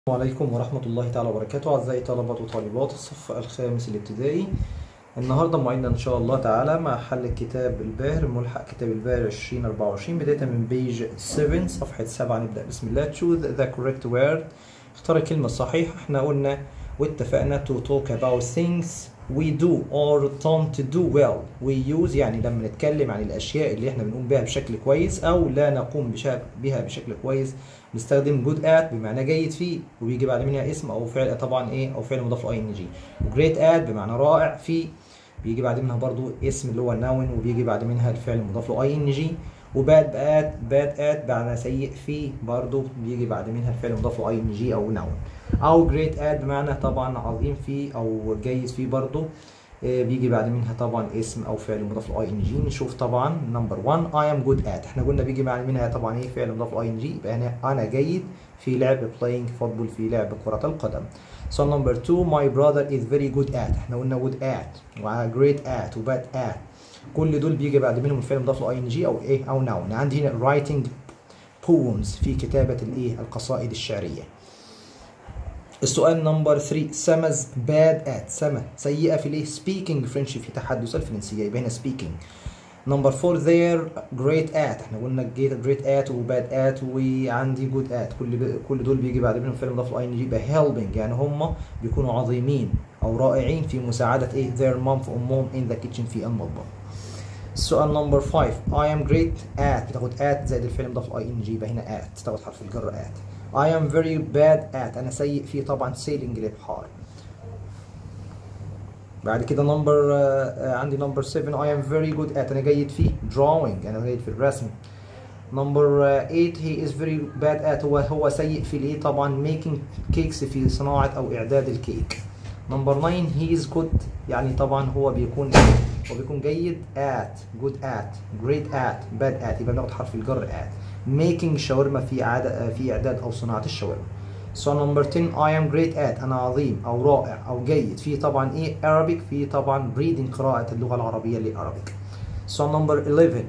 السلام عليكم ورحمة الله تعالى وبركاته أعزائي طلبة وطالبات الصف الخامس الابتدائي النهاردة موعدنا إن شاء الله تعالى مع حل كتاب الباهر ملحق كتاب الباهر 2024 بداية من بيج 7 صفحة 7 نبدأ بسم الله choose the correct word اختار الكلمة الصحيحة احنا قلنا واتفقنا to talk about things we do or don't do well we use يعني لما نتكلم عن الأشياء اللي احنا بنقوم بها بشكل كويس أو لا نقوم بشا- بها بشكل كويس نستخدم good at بمعنى جيد فيه وبيجي بعد منها اسم أو فعل طبعا إيه أو فعل مضاف له ing وجريت at بمعنى رائع فيه بيجي بعد منها برضو اسم اللي هو noun وبيجي بعد منها الفعل المضاف له ing وباد باد باد ات بمعنى سيء فيه برضو بيجي بعد منها الفعل المضاف له ing او noun او great at بمعنى طبعا عظيم فيه او جيد فيه برضو آه، بيجي بعد منها طبعا اسم او فعل مضاف له ing نشوف طبعا نمبر 1 I am good at احنا قلنا بيجي بعد منها طبعا ايه فعل مضاف له ing يبقى انا انا جيد في لعب playing football في لعب كرة القدم So number two my brother is very good at احنا قلنا good at و great at و bad at كل دول بيجي بعد منهم الفعل مضاف له ing او ايه او noun عندي هنا writing poems في كتابة الايه القصائد الشعرية السؤال نمبر 3 سمز bad at سما سيئة في الايه speaking French في تحدث الفرنسية يبقى هنا speaking نمبر 4 there great at احنا قلنا جيت great at و bad at وعندي good at كل كل دول بيجي بعد منهم فعل مضاف له ing يبقى helping يعني هم بيكونوا عظيمين او رائعين في مساعدة ايه their mom في امهم in the kitchen في المطبخ السؤال نمبر 5 I am great at بتاخد at زائد الفعل مضاف له ing يبقى هنا at تاخد حرف الجر at I am very bad at أنا سيء في طبعا sailing الإبحار بعد كده نمبر عندي نمبر 7 I am very good at أنا جيد في drawing أنا جيد في الرسم نمبر 8 he is very bad at هو هو سيء في الايه طبعا making cakes في صناعة أو إعداد الكيك نمبر 9 he is good يعني طبعا هو بيكون هو بيكون جيد at good at great at bad at يبقى بناخد حرف الجر at making شاورما في عادة في إعداد أو صناعة الشاورما So number 10 I am great at أنا عظيم أو رائع أو جيد في طبعا إيه Arabic في طبعا reading قراءة اللغة العربية للأرابيك So number 11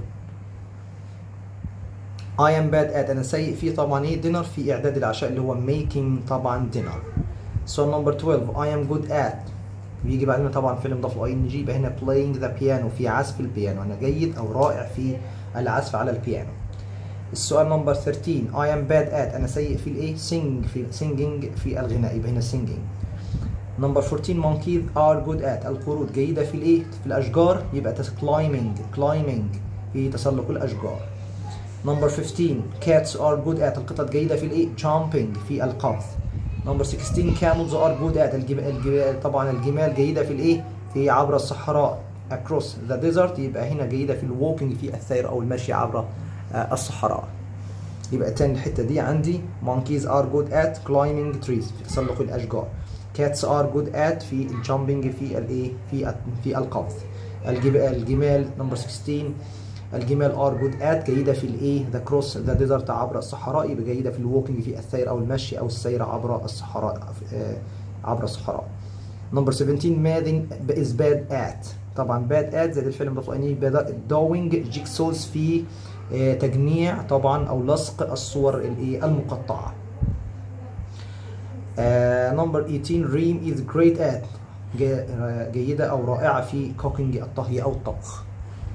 I am bad at أنا سيء في طبعا إيه dinner في إعداد العشاء اللي هو making طبعا dinner So number 12 I am good at بيجي بعدين طبعا فيلم مضاف له ing يبقى هنا playing the piano في عزف البيانو أنا جيد أو رائع في العزف على البيانو السؤال نمبر 13 I am bad at أنا سيء في الإيه sing في singing في الغناء يبقى هنا singing نمبر 14 monkeys are good at القرود جيدة في الإيه في الأشجار يبقى تس- climbing climbing في تسلق الأشجار نمبر 15 cats are good at القطط جيدة في الإيه jumping في القفز نمبر 16 camels are good at الجبال, الجبال طبعا الجمال جيدة في الإيه في عبر الصحراء across the desert يبقى هنا جيدة في الووكينج في السير أو المشي عبر آه، الصحراء يبقى تاني الحتة دي عندي monkeys are good at climbing trees في تسلق الأشجار cats are good at في الجامبينج في الايه في في القفز الجب- الجمال نمبر 16 الجمال are good at جيدة في الايه the cross the desert عبر الصحراء يبقى جيدة في الووكينج في السير أو المشي أو السير عبر الصحراء آه، عبر الصحراء نمبر 17 ماذن is bad at طبعا bad at زائد الفعل المضاف له بدأ doing jigsaws في آه، تجميع طبعا او لصق الصور الايه المقطعه نمبر 18 ريم is great at جا- آه، جيدة أو رائعة في cooking الطهي أو الطبخ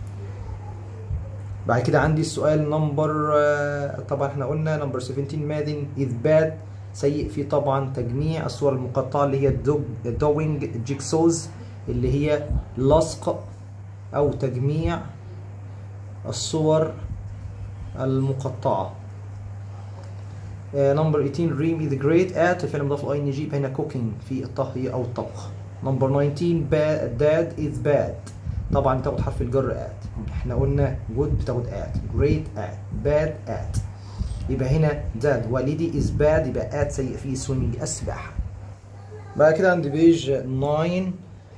بعد كده عندي السؤال نمبر طبعا احنا قلنا نمبر 17 ماذن is bad سيء في طبعا تجميع الصور المقطعة اللي هي do- doing jigsaws اللي هي لصق أو تجميع الصور المقطعة نمبر 18 ريم is great at الفعل مضاف له ing يبقى هنا cooking في الطهي أو الطبخ نمبر 19 bad dad is bad طبعا بتاخد حرف الجر at احنا قلنا good بتاخد at great at bad at يبقى هنا dad والدي is bad يبقى at سيء فيه swimming السباحة بعد كده عندي بيج 9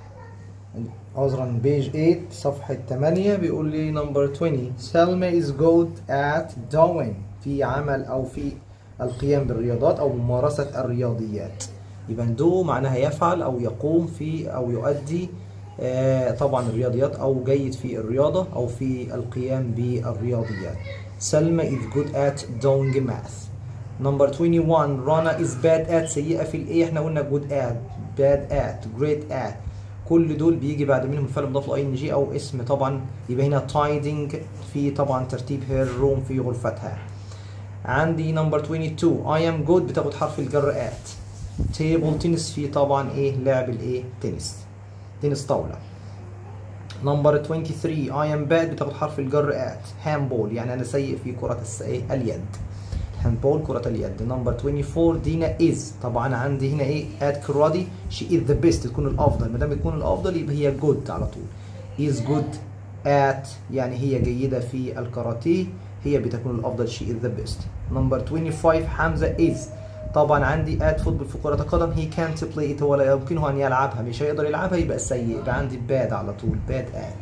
عذرا بيج 8 صفحة 8 بيقول لي نمبر 20 سلمى is good at doing في عمل أو في القيام بالرياضات أو ممارسة الرياضيات يبقى دو معناها يفعل أو يقوم في أو يؤدي آه، طبعا الرياضيات أو جيد في الرياضة أو في القيام بالرياضيات سلمى is good at doing math نمبر 21 رنا is bad at سيئة في الايه احنا قلنا good at bad at great at كل دول بيجي بعد منهم فعل مضاف لاي ان جي او اسم طبعا يبقى هنا tidying في طبعا ترتيب her room في غرفتها عندي نمبر 22 I am good بتاخد حرف الجر at table tennis في طبعا ايه لعب الايه تنس تنس طاولة نمبر 23 I am bad بتاخد حرف الجر at handball يعني انا سيء في كرة الس- إيه؟ اليد handball كرة اليد نمبر 24 دينا is طبعا عندي هنا ايه at كرادي she is the best تكون الافضل ما دام تكون الافضل يبقى هي good على طول is good at يعني هي جيدة في الكاراتيه هي بتكون الافضل she is the best نمبر 25 حمزة is طبعا عندي at فوتبول في كرة القدم he can't play it ولا يمكنه ان يلعبها مش هيقدر يلعبها يبقى سيء يبقى عندي bad على طول bad at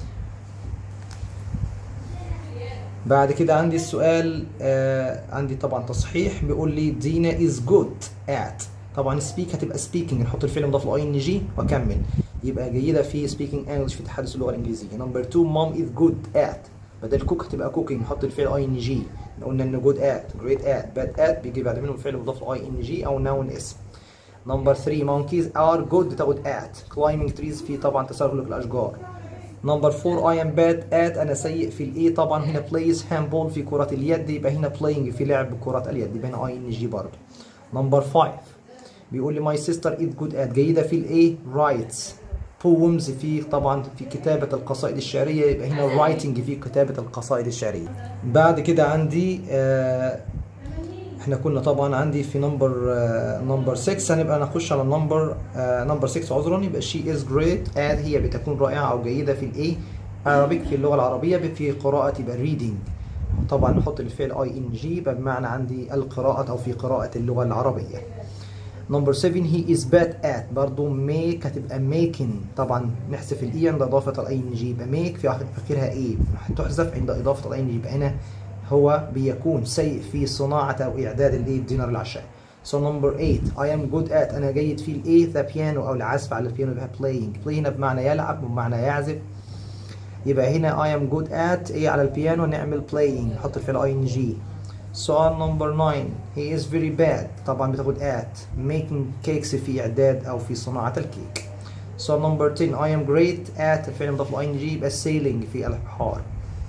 بعد كده عندي السؤال آه عندي طبعا تصحيح بيقول لي دينا is good at طبعا speak هتبقى speaking نحط الفعل مضاف له ان جي واكمل يبقى جيده في speaking English في تحدث اللغه الانجليزيه نمبر 2 mom is good at بدل cook هتبقى cooking نحط الفعل اي ان جي قلنا انه good at great at bad at بيجي بعد منهم فعل مضاف له اي ان جي او noun اسم نمبر 3 monkeys are good بتاخد at climbing trees في طبعا تسلق الاشجار نمبر 4 I am bad at أنا سيء في الإيه طبعا هنا plays handball في كرة اليد يبقى هنا playing في لعب كرة اليد يبقى هنا I N G برضه. نمبر 5 بيقول لي my sister is good at جيدة في الإيه writes poems في طبعا في كتابة القصائد الشعرية يبقى هنا writing في كتابة القصائد الشعرية. بعد كده عندي آه احنا كنا طبعا عندي في نمبر نمبر 6 هنبقى نخش على النمبر نمبر 6 عذرا يبقى she is great at هي بتكون رائعه او جيده في الايه Arabic في اللغه العربيه في قراءه يبقى reading طبعا نحط الفعل اي ان جي يبقى بمعنى عندي القراءه او في قراءه اللغه العربيه نمبر 7 he is bad at برضو make هتبقى making طبعا نحذف الاي عند اضافه الاي ان جي يبقى make في اخرها ايه تحذف عند اضافه الاي ان جي يبقى هنا هو بيكون سيء في صناعة أو إعداد الإيه دينر العشاء. So number 8 I am good at أنا جيد في الإيه the piano أو العزف على البيانو يبقى playing. play هنا بمعنى يلعب وبمعنى يعزف. يبقى هنا I am good at إيه على البيانو نعمل playing نحط الفعل ing. سؤال number 9 he is very bad طبعا بتاخد at making cakes في إعداد أو في صناعة الكيك. سؤال number 10 I am great at الفعل مضاف له ing يبقى sailing في البحار.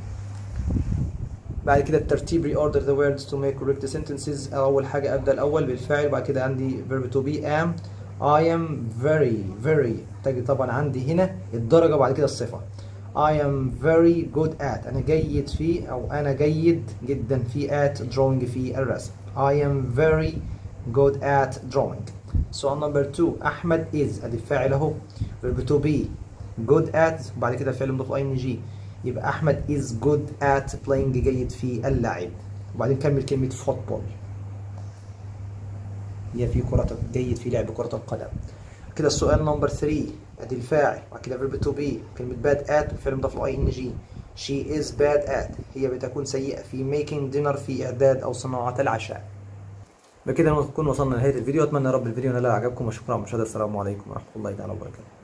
بعد كده الترتيب reorder the words to make correct sentences أول حاجة أبدأ الأول بالفعل بعد كده عندي verb to be am I am very very تجي طبعا عندي هنا الدرجة بعد كده الصفة I am very good at أنا جيد في أو أنا جيد جدا في at drawing في الرسم I am very good at drawing سؤال نمبر 2 أحمد is أدي الفاعل أهو verb to be good at بعد كده الفعل مضاف ing يبقى احمد is good at playing جيد في اللعب وبعدين كمل كلمه فوتبول هي في كرة جيد في لعب كرة القدم كده السؤال نمبر 3 ادي الفاعل وبعد كده verb to be كلمة bad at والفعل مضاف له ing she is bad at هي بتكون سيئة في making dinner في إعداد أو صناعة العشاء بكده نكون وصلنا لنهاية الفيديو أتمنى يا رب الفيديو نال عجبكم وشكرا على المشاهدة السلام عليكم ورحمة الله تعالى وبركاته